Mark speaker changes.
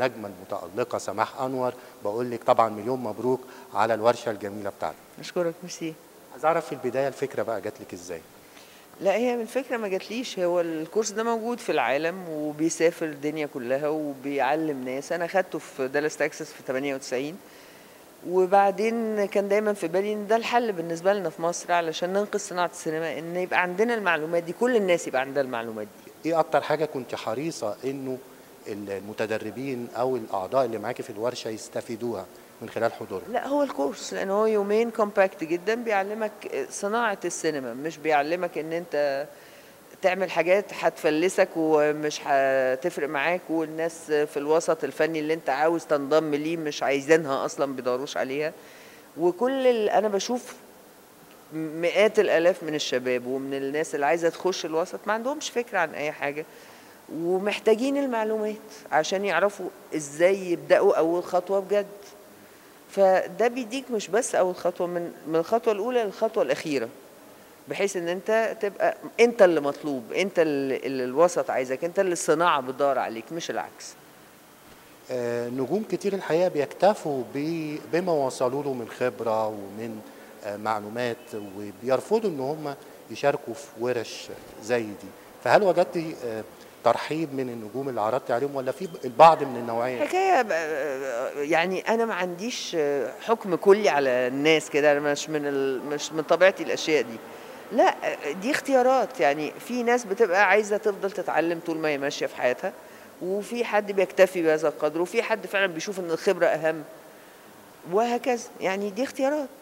Speaker 1: النجمه المتالقه سماح انور بقول لك طبعا مليون مبروك على الورشه الجميله بتاعتك
Speaker 2: اشكرك ميرسي
Speaker 1: عايز اعرف في البدايه الفكره بقى جات لك ازاي
Speaker 2: لا هي من الفكره ما جاتليش هو الكورس ده موجود في العالم وبيسافر الدنيا كلها وبيعلم ناس انا خدته في دالاس تكساس في 98 وبعدين كان دايما في بالي ان ده الحل بالنسبه لنا في مصر علشان ننقذ صناعه السينما ان يبقى عندنا المعلومات دي كل الناس يبقى عندها المعلومات دي
Speaker 1: ايه اكتر حاجه كنت حريصه انه المتدربين او الاعضاء اللي معاكي في الورشه يستفيدوها من خلال حضورهم
Speaker 2: لا هو الكورس لان هو يومين كومباكت جدا بيعلمك صناعه السينما مش بيعلمك ان انت تعمل حاجات هتفلسك ومش هتفرق معاك والناس في الوسط الفني اللي انت عاوز تنضم ليه مش عايزينها اصلا بيدوروش عليها وكل اللي انا بشوف مئات الالاف من الشباب ومن الناس اللي عايزه تخش الوسط ما عندهمش فكره عن اي حاجه ومحتاجين المعلومات عشان يعرفوا ازاي يبداوا اول خطوه بجد فده بيديك مش بس اول خطوه من من الخطوه الاولى للخطوه الاخيره بحيث ان انت تبقى انت اللي مطلوب انت اللي, اللي الوسط عايزك انت اللي الصناعه بتدور عليك مش العكس
Speaker 1: آه نجوم كتير الحقيقه بيكتفوا بما وصلوا له من خبره ومن آه معلومات وبيرفضوا ان هم يشاركوا في ورش زي دي فهل وجدتي آه ترحيب من النجوم اللي عرضت عليهم ولا في البعض من النوعيه
Speaker 2: حكايه يعني انا ما عنديش حكم كلي على الناس كده انا مش من ال... مش من طبيعتي الاشياء دي لا دي اختيارات يعني في ناس بتبقى عايزه تفضل تتعلم طول ما هي ماشيه في حياتها وفي حد بيكتفي بهذا القدر وفي حد فعلا بيشوف ان الخبره اهم وهكذا يعني دي اختيارات